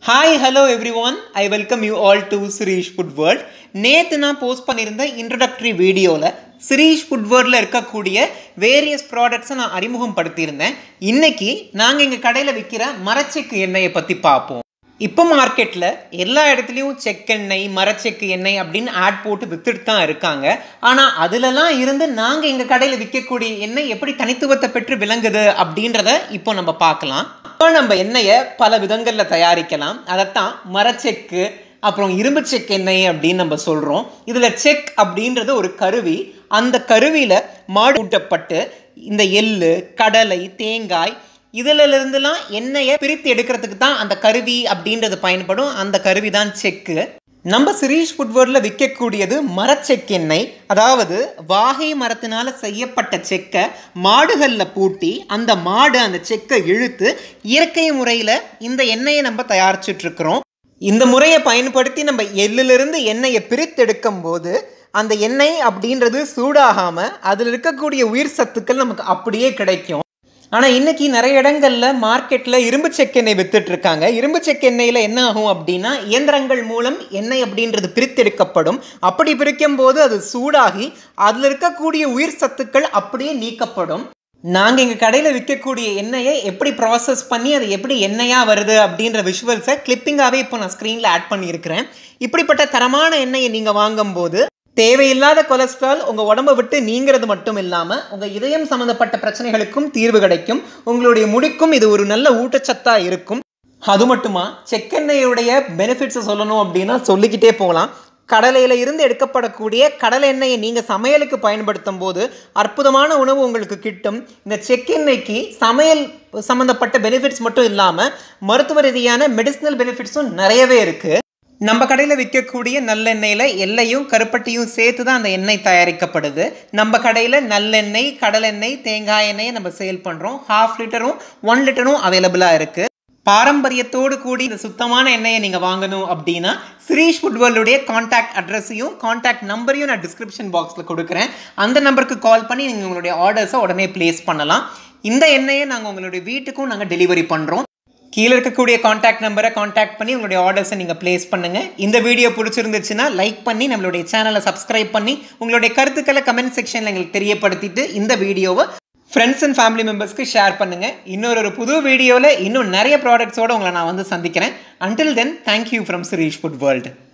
hi hello everyone I welcome you all to Shreesh Food World நேற்று நான் post பண்ணியிருந்த introductory வீடியோவில் Shirish food வேர்ல்டில் இருக்கக்கூடிய வேரியஸ் ப்ராடக்ட்ஸை நான் அறிமுகப்படுத்தியிருந்தேன் இன்னைக்கு நாங்கள் எங்கள் கடையில் விற்கிற மரச்செக்கு எண்ணெயை பற்றி பார்ப்போம் இப்போ மார்க்கெட்டில் எல்லா இடத்துலையும் செக்கெண்ணெய் மரச்செக்கு எண்ணெய் அப்படின்னு ஆட் போட்டு வித்துட்டு தான் இருக்காங்க ஆனால் அதிலலாம் இருந்து நாங்கள் எங்கள் கடையில் விற்கக்கூடிய எண்ணெய் எப்படி தனித்துவத்தை பெற்று விளங்குது அப்படின்றத இப்போ நம்ம பார்க்கலாம் இப்போ நம்ம எண்ணெயை பல விதங்களில் தயாரிக்கலாம் அதைத்தான் மரச்செக்கு அப்புறம் இரும்பு செக் எண்ணெய் அப்படின்னு நம்ம சொல்கிறோம் இதில் செக் அப்படின்றது ஒரு கருவி அந்த கருவியில் மாடு ஊட்டப்பட்டு இந்த எள்ளு கடலை தேங்காய் இதில் இருந்துலாம் எண்ணெயை பிரித்து எடுக்கிறதுக்கு தான் அந்த கருவி அப்படின்றது பயன்படும் அந்த கருவி தான் செக்கு நம்ம சிரீஷ் ஃபுட்வேர்டில் விற்கக்கூடியது மரச்செக் எண்ணெய் அதாவது வாகை மரத்தினால செய்யப்பட்ட செக்கை மாடுகளில் பூட்டி அந்த மாடு அந்த செக்கை இழுத்து இயற்கை முறையில் இந்த எண்ணெயை நம்ம தயாரிச்சிட்ருக்கிறோம் இந்த முறையை பயன்படுத்தி நம்ம எள்ளிலிருந்து எண்ணெயை பிரித்தெடுக்கும் போது அந்த எண்ணெய் அப்படின்றது சூடாகாமல் அதில் இருக்கக்கூடிய உயிர் சத்துக்கள் நமக்கு அப்படியே கிடைக்கும் ஆனால் இன்றைக்கி நிறைய இடங்களில் மார்க்கெட்டில் இரும்பு செக்கெண்ணெய் வித்துட்டு இருக்காங்க இரும்பு செக்கெண்ணெயில் என்ன ஆகும் அப்படின்னா இயந்திரங்கள் மூலம் எண்ணெய் அப்படின்றது பிரித்தெடுக்கப்படும் அப்படி பிரிக்கும் போது அது சூடாகி அதில் இருக்கக்கூடிய உயிர் சத்துக்கள் அப்படியே நீக்கப்படும் நாங்கள் எங்கள் கடையில் விற்கக்கூடிய எண்ணெயை எப்படி ப்ராசஸ் பண்ணி அது எப்படி எண்ணெயாக வருது அப்படின்ற விஷுவல்ஸை கிளிப்பிங்காகவே இப்போ நான் ஸ்க்ரீனில் ஆட் பண்ணியிருக்கிறேன் இப்படிப்பட்ட தரமான எண்ணெயை நீங்கள் வாங்கும்போது தேவையில்லாத கொலஸ்ட்ரால் உங்கள் உடம்பை விட்டு நீங்கிறது மட்டும் இல்லாமல் உங்கள் இதயம் சம்மந்தப்பட்ட பிரச்சனைகளுக்கும் தீர்வு கிடைக்கும் உங்களுடைய முடிக்கும் இது ஒரு நல்ல ஊட்டச்சத்தாக இருக்கும் அது மட்டுமா செக்கெண்ணெயுடைய பெனிஃபிட்ஸை சொல்லணும் அப்படின்னா சொல்லிக்கிட்டே போகலாம் கடலையில் இருந்து எடுக்கப்படக்கூடிய கடலை எண்ணெயை நீங்கள் சமையலுக்கு பயன்படுத்தும் போது அற்புதமான உணவு உங்களுக்கு கிட்டும் இந்த செக்கெண்ணெய்க்கு சமையல் சம்மந்தப்பட்ட பெனிஃபிட்ஸ் மட்டும் இல்லாமல் மருத்துவ ரீதியான மெடிசினல் பெனிஃபிட்ஸும் நிறையவே இருக்குது நம்ம கடையில் விற்கக்கூடிய நல்லெண்ணெயில் எல்லையும் கருப்பட்டியும் சேர்த்து தான் அந்த எண்ணெய் தயாரிக்கப்படுது நம்ம கடையில் நல்லெண்ணெய் கடலெண்ணெய் தேங்காய் எண்ணெயை நம்ம சேல் பண்ணுறோம் ஹாஃப் லிட்டரும் ஒன் லிட்டரும் அவைலபிளாக இருக்குது பாரம்பரியத்தோடு கூடி இந்த சுத்தமான எண்ணெயை நீங்கள் வாங்கணும் அப்படின்னா ஸ்ரீஷ் ஃபுட்வேர்ல்டுடைய காண்டாக்ட் அட்ரஸையும் காண்டாக்ட் நம்பரையும் நான் டிஸ்கிரிப்ஷன் பாக்ஸில் கொடுக்குறேன் அந்த நம்பருக்கு கால் பண்ணி நீங்கள் உங்களுடைய ஆர்டர்ஸை உடனே ப்ளேஸ் பண்ணலாம் இந்த எண்ணெயை நாங்கள் உங்களுடைய வீட்டுக்கும் நாங்கள் டெலிவரி பண்ணுறோம் கீழே இருக்கக்கூடிய காண்டாக்ட் நம்பரை காண்டாக்ட் பண்ணி உங்களுடைய ஆர்டர்ஸை நீங்கள் ப்ளேஸ் பண்ணுங்கள் இந்த வீடியோ பிடிச்சிருந்துச்சுன்னா லைக் பண்ணி நம்மளுடைய சேனலை சப்ஸ்கிரைப் பண்ணி உங்களுடைய கருத்துக்களை கமெண்ட் செக்ஷனில் எங்களுக்கு தெரியப்படுத்திட்டு இந்த வீடியோவை ஃப்ரெண்ட்ஸ் அண்ட் ஃபேமிலி மெம்பர்ஸ்க்கு ஷேர் பண்ணுங்கள் இன்னொரு ஒரு புது வீடியோவில் இன்னும் நிறைய ப்ராடக்ட்ஸோடு உங்களை நான் வந்து சந்திக்கிறேன் until then thank you from Shreesh Food world